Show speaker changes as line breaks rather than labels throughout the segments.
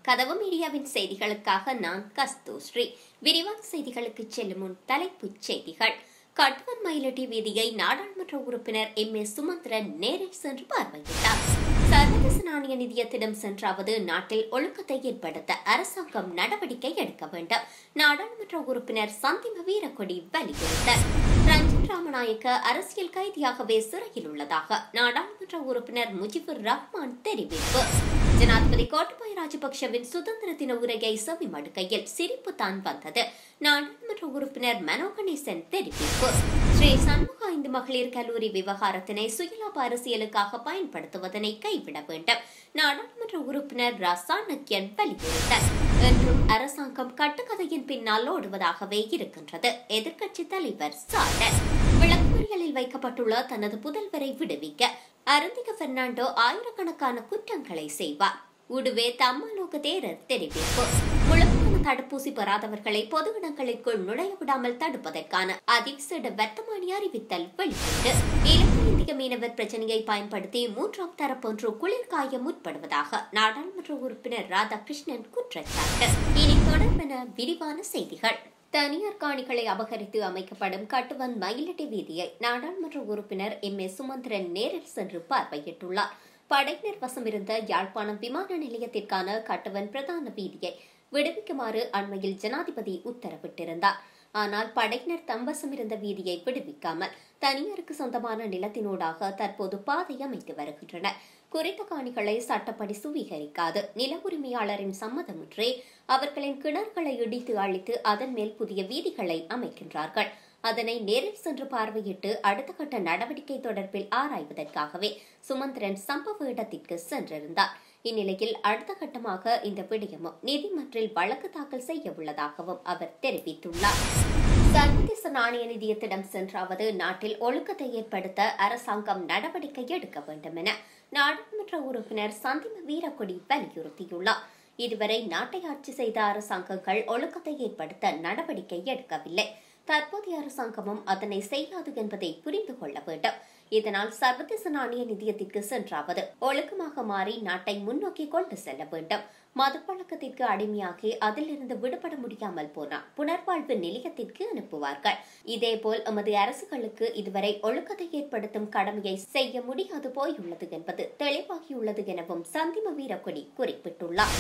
கதவு மீடியாவின் செய்திகளுக்காக நான் கஸ்தூஸ்ரீ விரிவான செய்திகளுக்கு செல்லும் முன் தலைப்புச் செய்திகள் கட்வன் மயிலட்டி வீதியை நாடாளுமன்ற உறுப்பினர் எம் ஏ சுமந்திரன் நேரில் சென்று பார்வையிட்டார் சர்வதேச நாணய நிதியத்திடம் சென்றாவது நாட்டில் ஒழுக்கத்தை ஏற்படுத்த அரசாங்கம் நடவடிக்கை எடுக்க வேண்டும் நாடாளுமன்ற உறுப்பினர் சந்திம வீரக்கொடி வலியுறுத்தல் ரஞ்சன் ராமநாயக்க அரசியல் கைதியாகவே சிறையில் உள்ளதாக நாடாளுமன்ற உறுப்பினர் முஜிபுர் ரஹ்மான் தெரிவிப்பு ஜனாதிபதி கோட்டபாய ராஜபக்சவின் சுதந்திர தின உரையை செவிமடுக்கையில் சிரிப்பு தான் வந்தது நாடாளுமன்ற உறுப்பினர் மனோ கணேசன் தெரிவிப்பு ஸ்ரீ சண்முக இந்து மகளிர் கல்லூரி விவகாரத்தினை சுயலாப அரசியலுக்காக பயன்படுத்துவதனை கைவிட வேண்டும் நாடாளுமன்ற உறுப்பினர் ரசா நக்கியன் வலியுறுத்தல் என்றும் அரசாங்கம் கட்டுக்கதையின் பின்னால் ஓடுவதாகவே இருக்கின்றது எதிர்க்கட்சி தலைவர் சாடல் விளக்குமறியலில் வைக்கப்பட்டுள்ள தனது புதல்வரை விடுவிக்க அருந்திக பெர்னாண்டோ ஆயிரக்கணக்கான குற்றங்களை செய்வார் உடுவே தம்மலோக தேரர் தெரிவிப்பு முழுமையான தடுப்பூசி பெறாதவர்களை பொது இடங்களுக்குள் நுழைய விடாமல் தடுப்பதற்கான அதிவிசேட வர்த்தமானி அறிவித்தல் வெளியீடு இலங்கை இந்திய மீனவர் பிரச்சனையை பயன்படுத்தி மூன்றாம் தரப்பொன்று குளிர்காய முற்படுவதாக நாடாளுமன்ற உறுப்பினர் ராதாகிருஷ்ணன் குற்றச்சாட்டு இனி தொடர்பென விரிவான செய்திகள் தனியார் காணிகளை அபகரித்து அமைக்கப்படும் கட்டுவன் மயிலட்டி வீதியை நாடாளுமன்ற உறுப்பினர் எம் ஏ சுமந்திரன் நேரில் சென்று பார்வையிட்டுள்ளார் படையினர் வசமிருந்த யாழ்ப்பாணம் விமான நிலையத்திற்கான கட்டுவன் பிரதான வீதியை விடுவிக்குமாறு அண்மையில் ஜனாதிபதி உத்தரவிட்டிருந்தார் ஆனால் படையினர் தம்பசம் இருந்த வீதியை விடுவிக்காமல் தனியாருக்கு சொந்தமான நிலத்தினூடாக தற்போது பாதை அமைத்து வருகின்றனர் குறித்த காணிகளை சட்டப்படி சுவீகரிக்காது நில உரிமையாளரின் சம்மதமின்றி அவர்களின் கிணறுகளை இடித்து அழித்து அதன் மேல் புதிய வீதிகளை அமைக்கின்றார்கள் அதனை நேரில் சென்று பார்வையிட்டு அடுத்த கட்ட நடவடிக்கை தொடர்பில் ஆராய்வதற்காகவே சுமந்திரன் சம்பவ இடத்திற்கு சென்றிருந்தார் இந்நிலையில் அடுத்த கட்டமாக இந்த விடயமும் நீதிமன்றில் வழக்கு தாக்கல் செய்ய உள்ளதாகவும் அவர் தெரிவித்துள்ளார் சர்வதேச நாணய நிதியத்திடம் சென்றாவது நாட்டில் ஒழுக்கத்தை ஏற்படுத்த அரசாங்கம் நடவடிக்கை எடுக்க வேண்டும் என நாடாளுமன்ற உறுப்பினர் சந்திம வீரக்கொடி வலியுறுத்தியுள்ளார் இதுவரை நாட்டை ஆட்சி செய்த அரசாங்கங்கள் ஒழுக்கத்தை ஏற்படுத்த நடவடிக்கை எடுக்கவில்லை தற்போதைய அரசாங்கமும் அதனை செய்யாது என்பதை புரிந்து கொள்ள வேண்டும் இதனால் சர்வதேச நாணய நிதியத்திற்கு சென்றாவது ஒழுக்கமாக மாறி நாட்டை முன்னோக்கி கொண்டு செல்ல வேண்டும் மதுப்பழக்கத்திற்கு அடிமையாகி அதிலிருந்து விடுபட முடியாமல் போனால் புனர்வாழ்வு நிலையத்திற்கு அனுப்புவார்கள் இதேபோல் எமது அரசுகளுக்கு இதுவரை ஒழுக்கத்தை ஏற்படுத்தும் கடமையை செய்ய முடியாது போயுள்ளது என்பது தெளிவாகியுள்ளது எனவும் சந்திம வீரக்கொடி குறிப்பிட்டுள்ளார்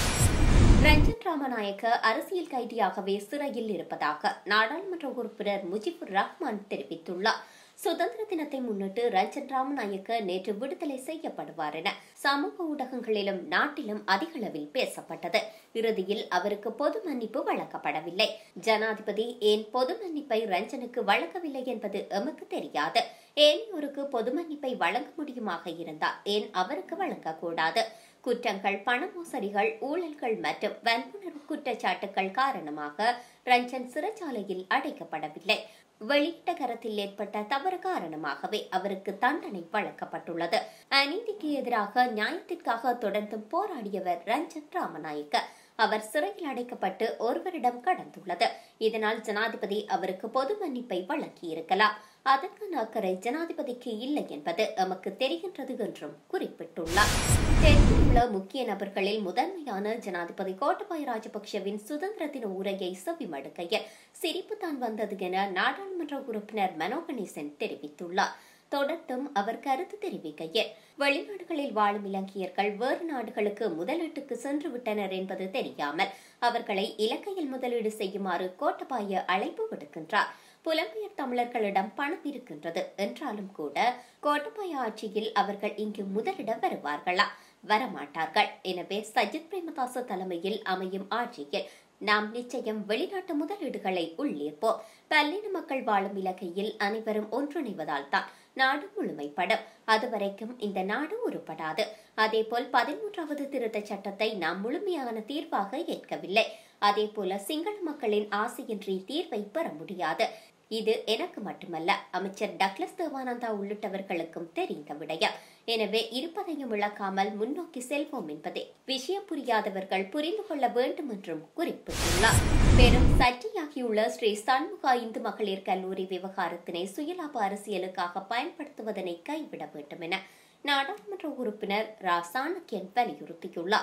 ரஞ்சன் ராமநாயக்க அரசியல் கைதியாகவே சிறையில் இருப்பதாக நாடாளுமன்ற உறுப்பினர் முஜிபுர் ரஹ்மான் தெரிவித்துள்ளார் சுதந்திர தினத்தை முன்னிட்டு ரஞ்சன் ராமநாயக்க நேற்று விடுதலை செய்யப்படுவார் என சமூக ஊடகங்களிலும் நாட்டிலும் அதிகளவில் பேசப்பட்டது இறுதியில் அவருக்கு பொது மன்னிப்பு வழங்கப்படவில்லை ஜனாதிபதி ஏன் பொது மன்னிப்பை ரஞ்சனுக்கு வழங்கவில்லை என்பது எமக்கு தெரியாது ஏனையோருக்கு பொது மன்னிப்பை வழங்க முடியுமாக இருந்தால் ஏன் அவருக்கு வழங்கக்கூடாது குற்றங்கள் பண மோசடிகள் ஊழல்கள் மற்றும் வன்புணர்வு குற்றச்சாட்டுகள் காரணமாக ரஞ்சன் சிறைச்சாலையில் அடைக்கப்படவில்லை வெளியிட்ட கரத்தில் ஏற்பட்ட தவறு காரணமாகவே அவருக்கு தண்டனை வழங்கப்பட்டுள்ளது அநீதிக்கு எதிராக நியாயத்திற்காக தொடர்ந்து போராடியவர் ரஞ்சன் ராமநாயக்க அவர் சிறையில் அடைக்கப்பட்டு ஒரு வருடம் கடந்துள்ளது இதனால் ஜனாதிபதி அவருக்கு பொது மன்னிப்பை வழங்கியிருக்கலாம் அதற்கான அக்கறை ஜனாதிபதிக்கு இல்லை என்பது எமக்கு தெரிகின்றது என்றும் குறிப்பிட்டுள்ளார் தெற்கில் உள்ள முக்கிய நபர்களில் முதன்மையான ஜனாதிபதி கோட்டபாய ராஜபக்சவின் சுதந்திர தின உரையை செவிமடுக்கையில் சிரிப்பு தான் வந்தது என நாடாளுமன்ற உறுப்பினர் மனோ கணேசன் தெரிவித்துள்ளார் தொடர்ந்தும் அவர் கருத்து தெரிவிக்கையில் வெளிநாடுகளில் வாழும் இலங்கையர்கள் வேறு நாடுகளுக்கு முதலீட்டுக்கு சென்று விட்டனர் என்பது தெரியாமல் அவர்களை இலங்கையில் முதலீடு செய்யுமாறு கோட்டபாய அழைப்பு விடுக்கின்றார் புலம்பெயர் தமிழர்களிடம் பணம் இருக்கின்றது என்றாலும் கூட கோட்டபாய ஆட்சியில் அவர்கள் இங்கு முதலிட வருவார்களா வரமாட்டார்கள் எனவே சஜித் பிரேமதாச தலைமையில் அமையும் ஆட்சியில் நாம் நிச்சயம் வெளிநாட்டு முதலீடுகளை உள்ளீர்ப்போம் பல்லின மக்கள் வாழும் இலக்கையில் அனைவரும் ஒன்றிணைவதால் தான் நாடு முழுமைப்படும் அதுவரைக்கும் இந்த நாடு உருப்படாது அதேபோல் பதிமூன்றாவது திருத்த சட்டத்தை நாம் முழுமையான தீர்வாக ஏற்கவில்லை அதேபோல சிங்கள மக்களின் ஆசையின்றி தீர்வை பெற முடியாது இது எனக்கு மட்டுமல்ல அமைச்சர் டக்ளஸ் தேவானந்தா உள்ளிட்டவர்களுக்கும் தெரிந்த விடயம் எனவே இருப்பதையும் இழக்காமல் முன்னோக்கி செல்வோம் என்பதை விஷயம் புரியாதவர்கள் புரிந்து கொள்ள வேண்டும் என்றும் குறிப்பிட்டுள்ளார் பெரும் சர்ச்சையாகியுள்ள ஸ்ரீ சண்முகா இந்து மகளிர் கல்லூரி விவகாரத்தினை சுயலாப அரசியலுக்காக பயன்படுத்துவதனை கைவிட வேண்டும் என நாடாளுமன்ற உறுப்பினர் ரா சாணக்கியன் வலியுறுத்தியுள்ளார்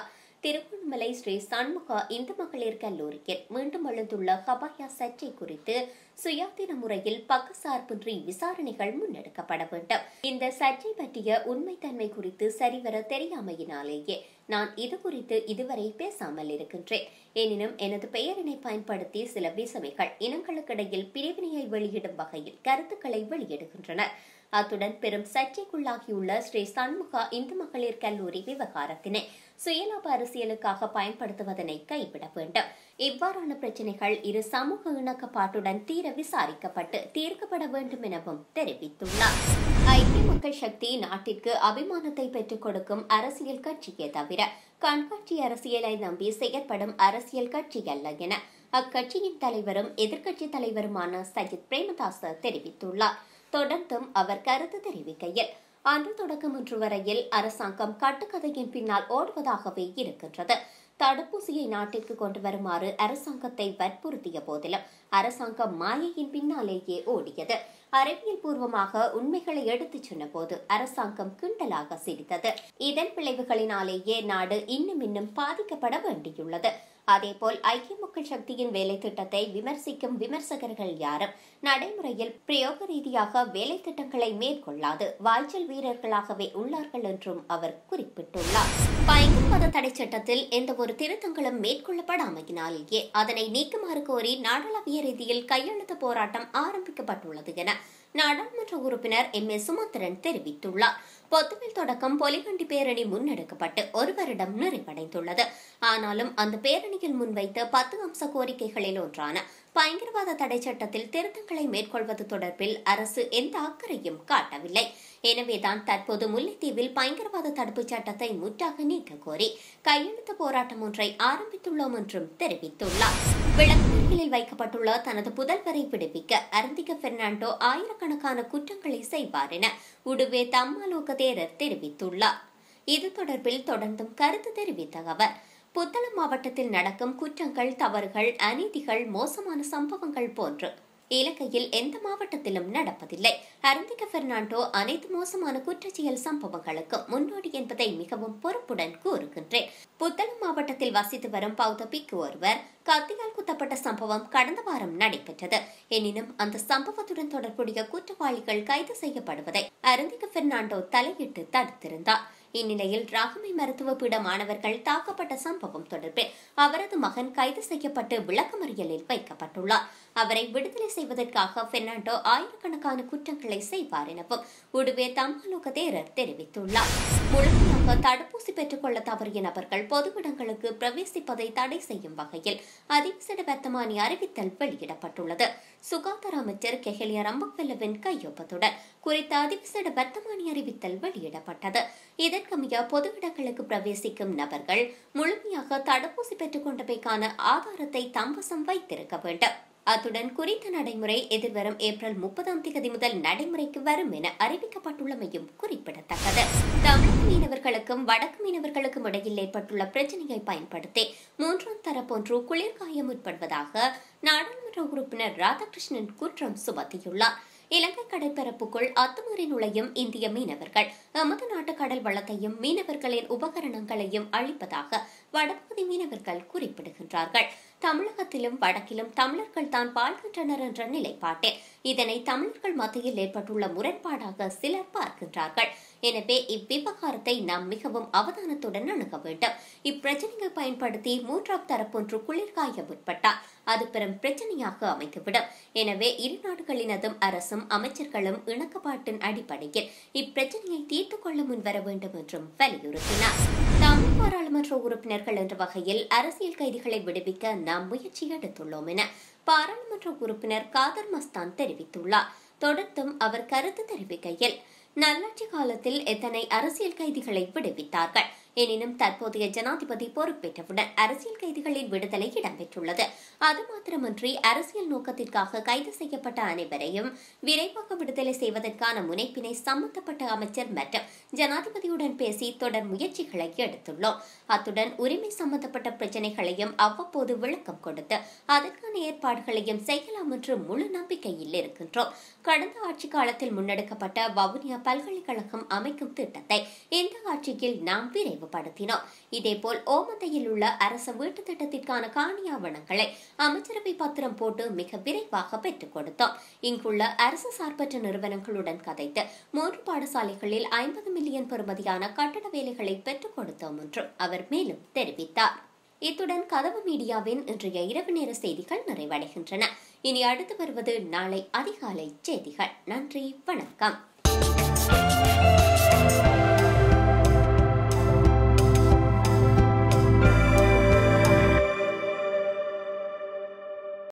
திருவண்ணாமலை ஸ்ரீ சண்முகா இந்து மகளிர் கல்லூரியில் மீண்டும் எழுந்துள்ள ஹபாயா சர்ச்சை குறித்து சுயாதீன முறையில் பக்கசார்பின்றி விசாரணைகள் முன்னெடுக்கப்பட வேண்டும் இந்த சர்ச்சை பற்றிய உண்மைத்தன்மை குறித்து சரிவர தெரியாமையினாலேயே நான் இது குறித்து இதுவரை பேசாமல் இருக்கின்றேன் எனினும் எனது பெயரினை பயன்படுத்தி சில விசமிகள் இனங்களுக்கிடையில் பிரிவினையை வெளியிடும் வகையில் கருத்துக்களை வெளியிடுகின்றனர் அத்துடன் பெரும் சர்ச்சைக்குள்ளாகியுள்ள ஸ்ரீ சண்முகா இந்து மகளிர் கல்லூரி விவகாரத்தினை சுயலாப அரசியலுக்காக பயன்படுத்துவதனை கைவிட வேண்டும் இவ்வாறான பிரச்சினைகள் இரு சமூக இணக்கப்பாட்டுடன் தீர விசாரிக்கப்பட்டு தீர்க்கப்பட வேண்டும் எனவும் தெரிவித்துள்ளார் ஐக்கிய மக்கள் சக்தி நாட்டிற்கு அபிமானத்தை பெற்றுக் கொடுக்கும் அரசியல் கட்சியே தவிர கண்காட்சி அரசியலை நம்பி செயற்படும் அரசியல் கட்சி அல்ல என அக்கட்சியின் தலைவரும் எதிர்க்கட்சி தலைவருமான சஜித் பிரேமதாச தெரிவித்துள்ளார் தொடர்ந்தும் அவர் கருத்து தெரிவிக்கையில் அன்று தொடக்கம் இன்று வரையில் அரசாங்கம் கட்டுக்கதையின் பின்னால் ஓடுவதாகவே இருக்கின்றது தடுப்பூசியை நாட்டிற்கு கொண்டு வருமாறு அரசாங்கத்தை வற்புறுத்திய போதிலும் அரசாங்கம் மாயையின் பின்னாலேயே ஓடியது அறிவியல் பூர்வமாக உண்மைகளை எடுத்துச் சொன்னபோது அரசாங்கம் கிண்டலாக சிரித்தது இதன் விளைவுகளினாலேயே நாடு இன்னும் இன்னும் பாதிக்கப்பட வேண்டியுள்ளது அதேபோல் ஐக்கிய மக்கள் சக்தியின் வேலை திட்டத்தை விமர்சிக்கும் விமர்சகர்கள் யாரும் நடைமுறையில் பிரயோக ரீதியாக வேலை திட்டங்களை மேற்கொள்ளாது வாய்ச்சல் வீரர்களாகவே உள்ளார்கள் என்றும் அவர் குறிப்பிட்டுள்ளார் பயங்கரவாத தடை சட்டத்தில் எந்த ஒரு திருத்தங்களும் மேற்கொள்ளப்படாமையினாலேயே அதனை நீக்குமாறு கோரி நாடாளுமன்ற ரீதியில் கையெழுத்து போராட்டம் ஆரம்பிக்கப்பட்டுள்ளது என நாடாளுமன்ற உறுப்பினர் எம் ஏ சுமந்திரன் தெரிவித்துள்ளார் பொத்துவில் தொடக்கம் பொலிகண்டி பேரணி முன்னெடுக்கப்பட்டு ஒரு வருடம் நிறைவடைந்துள்ளது ஆனாலும் அந்த பேரணியில் முன்வைத்த பத்து அம்ச கோரிக்கைகளில் ஒன்றான பயங்கரவாத தடை சட்டத்தில் திருத்தங்களை மேற்கொள்வது தொடர்பில் அரசு எந்த அக்கறையும் காட்டவில்லை எனவேதான் தற்போது முல்லைத்தீவில் பயங்கரவாத தடுப்புச் சட்டத்தை முற்றாக நீக்க கோரி கையெழுத்து போராட்டம் ஒன்றை ஆரம்பித்துள்ளோம் என்றும் தெரிவித்துள்ளார் விளக்கமறியலில் வைக்கப்பட்டுள்ள தனது புதல்வரை விடுவிக்க அருந்திக பெர்னாண்டோ ஆயிரக்கணக்கான குற்றங்களை செய்வார் என உடுவே தம்மாலோக தேரர் தெரிவித்துள்ளார் இது தொடர்பில் தொடர்ந்தும் கருத்து தெரிவித்த அவர் புத்தளம் மாவட்டத்தில் நடக்கும் குற்றங்கள் தவறுகள் அநீதிகள் மோசமான சம்பவங்கள் போன்று இலங்கையில் எந்த மாவட்டத்திலும் நடப்பதில்லை அருந்திக பெர்னாண்டோ அனைத்து மோசமான குற்றச்செயல் சம்பவங்களுக்கும் முன்னோடி என்பதை மிகவும் பொறுப்புடன் கூறுகின்றேன் புத்தளம் மாவட்டத்தில் வசித்து வரும் பௌத்த பிக்கு ஒருவர் கத்தியால் குத்தப்பட்ட சம்பவம் கடந்த வாரம் நடைபெற்றது எனினும் அந்த சம்பவத்துடன் தொடர்புடைய குற்றவாளிகள் கைது செய்யப்படுவதை அருந்திக பெர்னாண்டோ தலையிட்டு தடுத்திருந்தார் இந்நிலையில் ராகமை மருத்துவ பீட மாணவர்கள் தாக்கப்பட்ட சம்பவம் தொடர்பில் அவரது மகன் கைது செய்யப்பட்டு விளக்கமறியலில் வைக்கப்பட்டுள்ளார் அவரை விடுதலை செய்வதற்காக பெர்னாண்டோ ஆயிரக்கணக்கான குற்றங்களை செய்வார் எனவும் உடுவே தம்மாலோக தேரர் தெரிவித்துள்ளார் முழுமையாக தடுப்பூசி பெற்றுக்கொள்ள தவறிய நபர்கள் பொதுவிடங்களுக்கு பிரவேசிப்பதை தடை செய்யும் வகையில் அதிவிசட வர்த்தமானி அறிவித்தல் வெளியிடப்பட்டுள்ளது சுகாதார அமைச்சர் கெஹலியா ரம்பக்வெல்லவின் கையொப்பத்துடன் குறித்த அதிவிசட வர்த்தமானி அறிவித்தல் வெளியிடப்பட்டது இதற்கமைய பொது இடங்களுக்கு பிரவேசிக்கும் நபர்கள் முழுமையாக தடுப்பூசி பெற்றுக் கொண்டமைக்கான ஆதாரத்தை தம்பசம் வைத்திருக்க வேண்டும் அத்துடன் குறித்த நடைமுறை எதிர்வரும் ஏப்ரல் முப்பதாம் தேதி முதல் நடைமுறைக்கு வரும் என அறிவிக்கப்பட்டுள்ளமையும் குறிப்பிடத்தக்கது தமிழக மீனவர்களுக்கும் வடக்கு மீனவர்களுக்கும் இடையில் ஏற்பட்டுள்ள பிரச்சனையை பயன்படுத்தி மூன்றாம் தரப்பொன்று குளிர்காயம் உட்படுவதாக நாடாளுமன்ற உறுப்பினர் ராதாகிருஷ்ணன் குற்றம் சுமத்தியுள்ளார் இலங்கை கடற்பரப்புக்குள் அத்துமீறி நுழையும் இந்திய மீனவர்கள் எமது நாட்டு கடல் வளத்தையும் மீனவர்களின் உபகரணங்களையும் அழிப்பதாக வடபகுதி மீனவர்கள் குறிப்பிடுகின்றார்கள் தமிழகத்திலும் வடக்கிலும் தமிழர்கள் தான் வாழ்கின்றனர் என்ற நிலைப்பாட்டில் இதனை தமிழர்கள் மத்தியில் ஏற்பட்டுள்ள முரண்பாடாக சிலர் பார்க்கின்றார்கள் எனவே இவ்விவகாரத்தை நாம் மிகவும் அவதானத்துடன் அணுக வேண்டும் இப்பிரச்சனையை பயன்படுத்தி மூன்றாம் தரப்பொன்று குளிர்காய முற்பட்டால் அது பெரும் பிரச்சனையாக அமைந்துவிடும் எனவே இரு நாடுகளினதும் அரசும் அமைச்சர்களும் இணக்கப்பாட்டின் அடிப்படையில் இப்பிரச்சனையை தீர்த்துக் கொள்ள முன்வர வேண்டும் என்றும் வலியுறுத்தினார் தமிழ் பாராளுமன்ற உறுப்பினர்கள் என்ற வகையில் அரசியல் கைதிகளை விடுவிக்க நாம் முயற்சி எடுத்துள்ளோம் என பாராளுமன்ற உறுப்பினர் காதர் மஸ்தான் தெரிவித்துள்ளார் தொடர்ந்தும் அவர் கருத்து தெரிவிக்கையில் நல்லாட்சி காலத்தில் எத்தனை அரசியல் கைதிகளை விடுவித்தார்கள் எனினும் தற்போதைய ஜனாதிபதி பொறுப்பேற்றவுடன் அரசியல் கைதிகளின் விடுதலை இடம்பெற்றுள்ளது அது மாத்திரமன்றி அரசியல் நோக்கத்திற்காக கைது செய்யப்பட்ட அனைவரையும் விரைவாக விடுதலை செய்வதற்கான முனைப்பினை சம்பந்தப்பட்ட அமைச்சர் மற்றும் ஜனாதிபதியுடன் பேசி தொடர் முயற்சிகளை எடுத்துள்ளோம் அத்துடன் உரிமை சம்பந்தப்பட்ட பிரச்சினைகளையும் அவ்வப்போது விளக்கம் கொடுத்து அதற்கான ஏற்பாடுகளையும் செய்யலாம் என்று முழு நம்பிக்கையில் இருக்கின்றோம் கடந்த ஆட்சி காலத்தில் முன்னெடுக்கப்பட்ட வவுனியா பல்கலைக்கழகம் அமைக்கும் திட்டத்தை இந்த ஆட்சியில் நாம் விரைவு அறிமுகப்படுத்தினோம் இதேபோல் ஓமந்தையில் உள்ள அரசு வீட்டு திட்டத்திற்கான காணி ஆவணங்களை அமைச்சரவை பத்திரம் போட்டு மிக விரைவாக பெற்றுக் கொடுத்தோம் இங்குள்ள அரசு சார்பற்ற நிறுவனங்களுடன் கதைத்து மூன்று பாடசாலைகளில் ஐம்பது மில்லியன் பெறுமதியான கட்டட வேலைகளை பெற்றுக் கொடுத்தோம் என்றும் அவர் மேலும் தெரிவித்தார் இத்துடன் கதவு மீடியாவின் இன்றைய இரவு நேர செய்திகள் நிறைவடைகின்றன இனி அடுத்து வருவது நாளை அதிகாலை செய்திகள் நன்றி வணக்கம்